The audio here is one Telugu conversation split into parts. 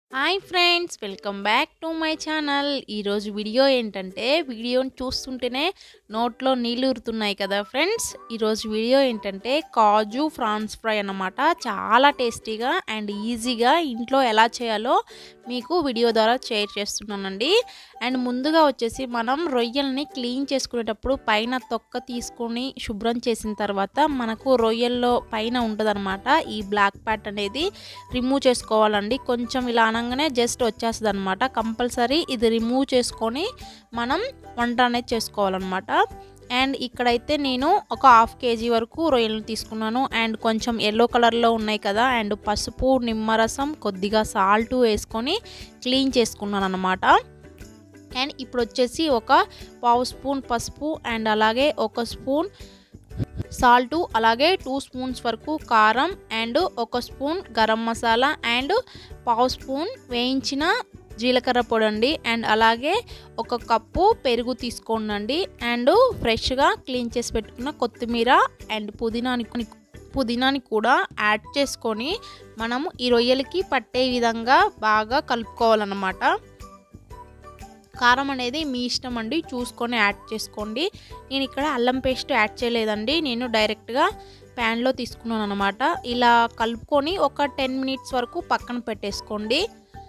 hi friends welcome back to my channel ఈరోజు వీడియో ఏంటంటే వీడియోని చూస్తుంటేనే నోట్లో నీళ్ళు ఊరుతున్నాయి కదా ఫ్రెండ్స్ ఈరోజు వీడియో ఏంటంటే కాజు ఫ్రాన్స్ ఫ్రై అన్నమాట చాలా టేస్టీగా అండ్ ఈజీగా ఇంట్లో ఎలా చేయాలో మీకు వీడియో ద్వారా షేర్ చేస్తున్నానండి అండ్ ముందుగా వచ్చేసి మనం రొయ్యల్ని క్లీన్ చేసుకునేటప్పుడు పైన తొక్క తీసుకొని శుభ్రం చేసిన తర్వాత మనకు రొయ్యల్లో పైన ఉంటుందన్నమాట ఈ బ్లాక్ ప్యాట్ అనేది రిమూవ్ చేసుకోవాలండి కొంచెం ఇలా అనగానే జస్ట్ వచ్చేస్తుంది అనమాట కంపల్సరీ ఇది రిమూవ్ చేసుకొని మనం వంట అనేది చేసుకోవాలన్నమాట అండ్ ఇక్కడైతే నేను ఒక హాఫ్ కేజీ వరకు రొయ్యలను తీసుకున్నాను అండ్ కొంచెం ఎల్లో కలర్లో ఉన్నాయి కదా అండ్ పసుపు నిమ్మరసం కొద్దిగా సాల్ట్ వేసుకొని క్లీన్ చేసుకున్నాను అనమాట అండ్ ఇప్పుడు వచ్చేసి ఒక పావు స్పూన్ పసుపు అండ్ అలాగే ఒక స్పూన్ సాల్ట్ అలాగే టూ స్పూన్స్ వరకు కారం అండ్ ఒక స్పూన్ గరం మసాలా అండ్ పావు స్పూన్ వేయించిన జీలకర్ర పొడి అండి అండ్ అలాగే ఒక కప్పు పెరుగు తీసుకోండి అండ్ ఫ్రెష్గా క్లీన్ చేసి పెట్టుకున్న కొత్తిమీర అండ్ పుదీనాని పుదీనాని కూడా యాడ్ చేసుకొని మనము ఈ రొయ్యలకి పట్టే విధంగా బాగా కలుపుకోవాలన్నమాట కారం అనేది మీ ఇష్టం అండి చూసుకొని యాడ్ చేసుకోండి నేను ఇక్కడ అల్లం పేస్ట్ యాడ్ చేయలేదండి నేను డైరెక్ట్గా ప్యాన్లో తీసుకున్నాను అనమాట ఇలా కలుపుకొని ఒక టెన్ మినిట్స్ వరకు పక్కన పెట్టేసుకోండి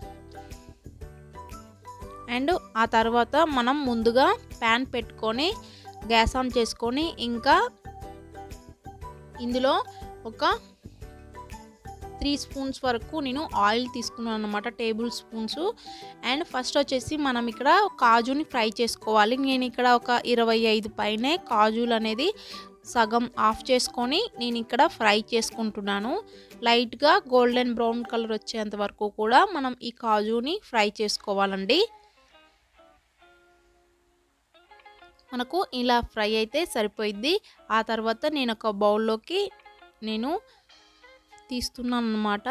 అండ్ ఆ తర్వాత మనం ముందుగా ప్యాన్ పెట్టుకొని గ్యాస్ ఆన్ చేసుకొని ఇంకా ఇందులో ఒక త్రీ స్పూన్స్ వరకు నేను ఆయిల్ తీసుకున్నాను అనమాట టేబుల్ స్పూన్స్ అండ్ ఫస్ట్ వచ్చేసి మనం ఇక్కడ కాజుని ఫ్రై చేసుకోవాలి నేను ఇక్కడ ఒక ఇరవై ఐదు పైనే కాజులు అనేది సగం ఆఫ్ చేసుకొని నేను ఇక్కడ ఫ్రై చేసుకుంటున్నాను లైట్గా గోల్డెన్ బ్రౌన్ కలర్ వచ్చేంత వరకు కూడా మనం ఈ కాజుని ఫ్రై చేసుకోవాలండి మనకు ఇలా ఫ్రై అయితే సరిపోయిద్ది ఆ తర్వాత నేను ఒక బౌల్లోకి నేను తీస్తున్నాను అనమాట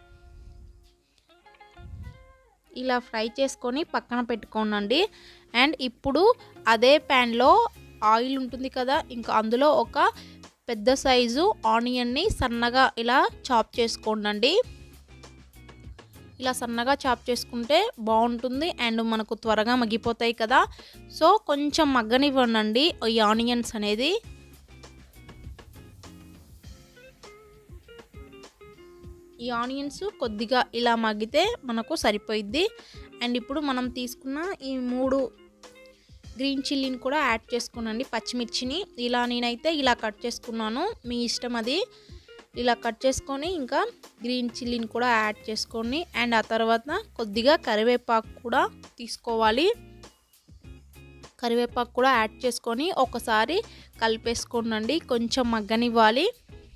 ఇలా ఫ్రై చేసుకొని పక్కన పెట్టుకోనండి అండ్ ఇప్పుడు అదే ప్యాన్లో ఆయిల్ ఉంటుంది కదా ఇంకా అందులో ఒక పెద్ద సైజు ఆనియన్ని సన్నగా ఇలా చాప్ చేసుకోండి ఇలా సన్నగా చాప్ చేసుకుంటే బాగుంటుంది అండ్ మనకు త్వరగా మగ్గిపోతాయి కదా సో కొంచెం మగ్గనివ్వండి ఈ ఆనియన్స్ అనేది ఈ ఆనియన్స్ కొద్దిగా ఇలా మగ్గితే మనకు సరిపోయిద్ది అండ్ ఇప్పుడు మనం తీసుకున్న ఈ మూడు గ్రీన్ చిల్లీని కూడా యాడ్ చేసుకున్నాండి పచ్చిమిర్చిని ఇలా నేనైతే ఇలా కట్ చేసుకున్నాను మీ ఇష్టం అది ఇలా కట్ చేసుకొని ఇంకా గ్రీన్ చిల్లీని కూడా యాడ్ చేసుకోండి అండ్ ఆ తర్వాత కొద్దిగా కరివేపాకు కూడా తీసుకోవాలి కరివేపాకు కూడా యాడ్ చేసుకొని ఒకసారి కలిపేసుకోండి కొంచెం మగ్గనివ్వాలి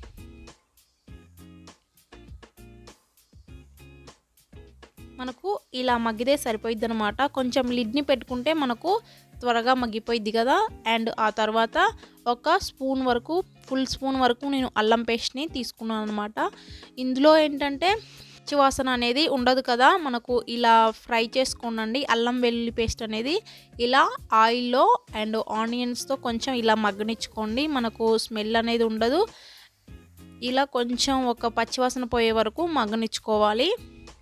మనకు ఇలా మగ్గితే సరిపోయిద్ది అనమాట కొంచెం లిడ్ని పెట్టుకుంటే మనకు త్వరగా మగ్గిపోయిద్ది కదా అండ్ ఆ తర్వాత ఒక స్పూన్ వరకు ఫుల్ స్పూన్ వరకు నేను అల్లం పేస్ట్ని తీసుకున్నాను అనమాట ఇందులో ఏంటంటే పచ్చివాసన అనేది ఉండదు కదా మనకు ఇలా ఫ్రై చేసుకోండి అల్లం వెల్లుల్లి పేస్ట్ అనేది ఇలా ఆయిల్లో అండ్ ఆనియన్స్తో కొంచెం ఇలా మగ్గనిచ్చుకోండి మనకు స్మెల్ అనేది ఉండదు ఇలా కొంచెం ఒక పచ్చివాసన పోయే వరకు మగ్గనిచ్చుకోవాలి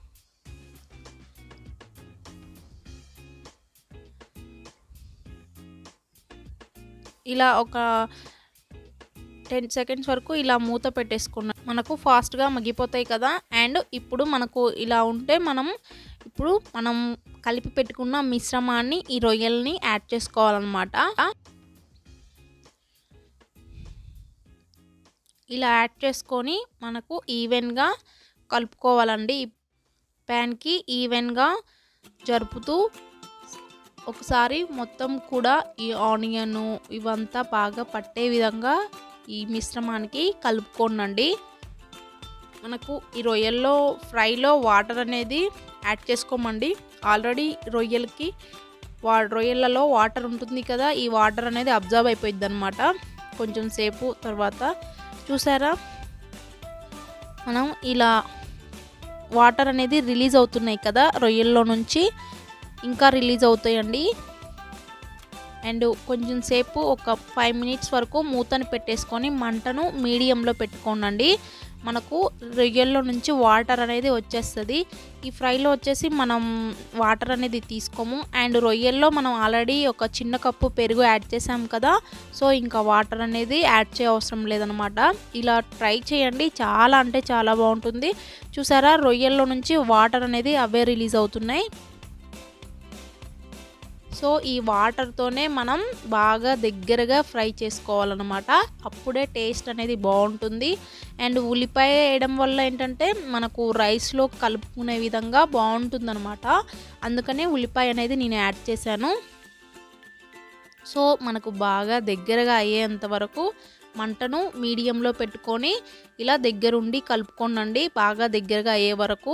ఇలా ఒక టెన్ సెకండ్స్ వరకు ఇలా మూత పెట్టేసుకున్నాం మనకు ఫాస్ట్గా మగ్గిపోతాయి కదా అండ్ ఇప్పుడు మనకు ఇలా ఉంటే మనం ఇప్పుడు మనం కలిపి పెట్టుకున్న మిశ్రమాన్ని ఈ రొయ్యల్ని యాడ్ చేసుకోవాలన్నమాట ఇలా యాడ్ చేసుకొని మనకు ఈవెన్గా కలుపుకోవాలండి ప్యాన్కి ఈవెన్గా జరుపుతూ ఒకసారి మొత్తం కూడా ఈ ఆనియన్ ఇవంతా బాగా పట్టే విధంగా ఈ మిశ్రమానికి కలుపుకోనండి మనకు ఈ రొయ్యల్లో ఫ్రైలో వాటర్ అనేది యాడ్ చేసుకోమండి ఆల్రెడీ రొయ్యలకి వా రొయ్యలలో వాటర్ ఉంటుంది కదా ఈ వాటర్ అనేది అబ్జర్వ్ అయిపోయింది అనమాట కొంచెం సేపు తర్వాత చూసారా మనం ఇలా వాటర్ అనేది రిలీజ్ అవుతున్నాయి కదా రొయ్యల్లో నుంచి ఇంకా రిలీజ్ అవుతాయండి అండ్ కొంచెం సేపు ఒక ఫైవ్ మినిట్స్ వరకు మూతని పెట్టేసుకొని మంటను మీడియంలో పెట్టుకోనండి మనకు రొయ్యల్లో నుంచి వాటర్ అనేది వచ్చేస్తుంది ఈ ఫ్రైలో వచ్చేసి మనం వాటర్ అనేది తీసుకోము అండ్ రొయ్యల్లో మనం ఆల్రెడీ ఒక చిన్న కప్పు పెరుగు యాడ్ చేసాం కదా సో ఇంకా వాటర్ అనేది యాడ్ చేయ అవసరం లేదనమాట ఇలా ట్రై చేయండి చాలా అంటే చాలా బాగుంటుంది చూసారా రొయ్యల్లో నుంచి వాటర్ అనేది అవే రిలీజ్ అవుతున్నాయి సో ఈ వాటర్తోనే మనం బాగా దగ్గరగా ఫ్రై చేసుకోవాలన్నమాట అప్పుడే టేస్ట్ అనేది బాగుంటుంది అండ్ ఉల్లిపాయ వేయడం వల్ల ఏంటంటే మనకు రైస్లో కలుపుకునే విధంగా బాగుంటుందన్నమాట అందుకనే ఉల్లిపాయ అనేది నేను యాడ్ చేశాను సో మనకు బాగా దగ్గరగా అయ్యేంత వరకు మంటను మీడియంలో పెట్టుకొని ఇలా దగ్గరుండి కలుపుకోనండి బాగా దగ్గరగా అయ్యే వరకు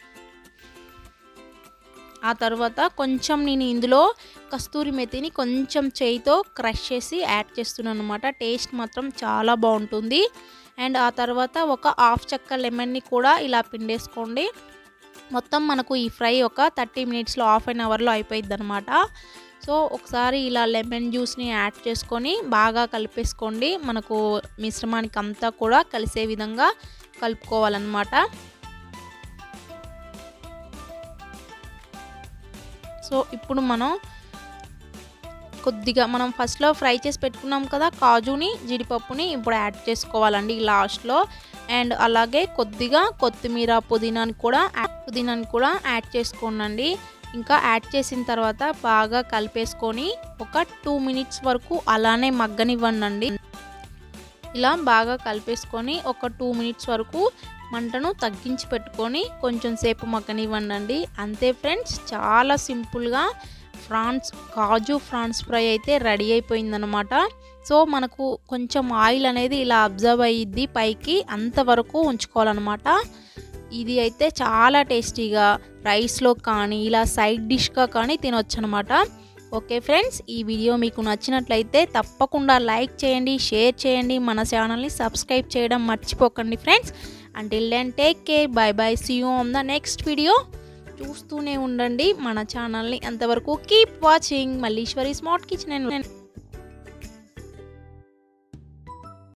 ఆ తర్వాత కొంచెం నేను ఇందులో కస్తూరి మెతిని కొంచెం చేయితో క్రష్ చేసి యాడ్ చేస్తున్నాను అనమాట టేస్ట్ మాత్రం చాలా బాగుంటుంది అండ్ ఆ తర్వాత ఒక హాఫ్ చెక్క లెమన్ని కూడా ఇలా పిండేసుకోండి మొత్తం మనకు ఈ ఫ్రై ఒక థర్టీ మినిట్స్లో హాఫ్ అన్ అవర్లో అయిపోయింది అనమాట సో ఒకసారి ఇలా లెమన్ జ్యూస్ని యాడ్ చేసుకొని బాగా కలిపేసుకోండి మనకు మిశ్రమానికి అంతా కూడా కలిసే విధంగా కలుపుకోవాలన్నమాట సో ఇప్పుడు మనం కొద్దిగా మనం ఫస్ట్లో ఫ్రై చేసి పెట్టుకున్నాం కదా కాజుని జీడిపప్పుని ఇప్పుడు యాడ్ చేసుకోవాలండి లాస్ట్లో అండ్ అలాగే కొద్దిగా కొత్తిమీర పుదీనాని కూడా పుదీనాని కూడా యాడ్ చేసుకోండి ఇంకా యాడ్ చేసిన తర్వాత బాగా కలిపేసుకొని ఒక టూ మినిట్స్ వరకు అలానే మగ్గనివ్వండి ఇలా బాగా కలిపేసుకొని ఒక టూ మినిట్స్ వరకు మంటను తగ్గించి పెట్టుకొని కొంచెం సేపు మగ్గనివ్వండి అంతే ఫ్రెండ్స్ చాలా సింపుల్గా ఫ్రాన్స్ కాజు ఫ్రాన్స్ ఫ్రై అయితే రెడీ అయిపోయిందనమాట సో మనకు కొంచెం ఆయిల్ అనేది ఇలా అబ్జర్వ్ అయ్యిద్ది పైకి అంతవరకు ఉంచుకోవాలన్నమాట ఇది అయితే చాలా టేస్టీగా రైస్లో కానీ ఇలా సైడ్ డిష్గా కానీ తినొచ్చు అనమాట ఓకే ఫ్రెండ్స్ ఈ వీడియో మీకు నచ్చినట్లయితే తప్పకుండా లైక్ చేయండి షేర్ చేయండి మన ఛానల్ని సబ్స్క్రైబ్ చేయడం మర్చిపోకండి friends until then take care bye bye see you on the next video చూస్తూనే ఉండండి మన ఛానల్ని అంతవరకు keep watching Malleswari smart kitchen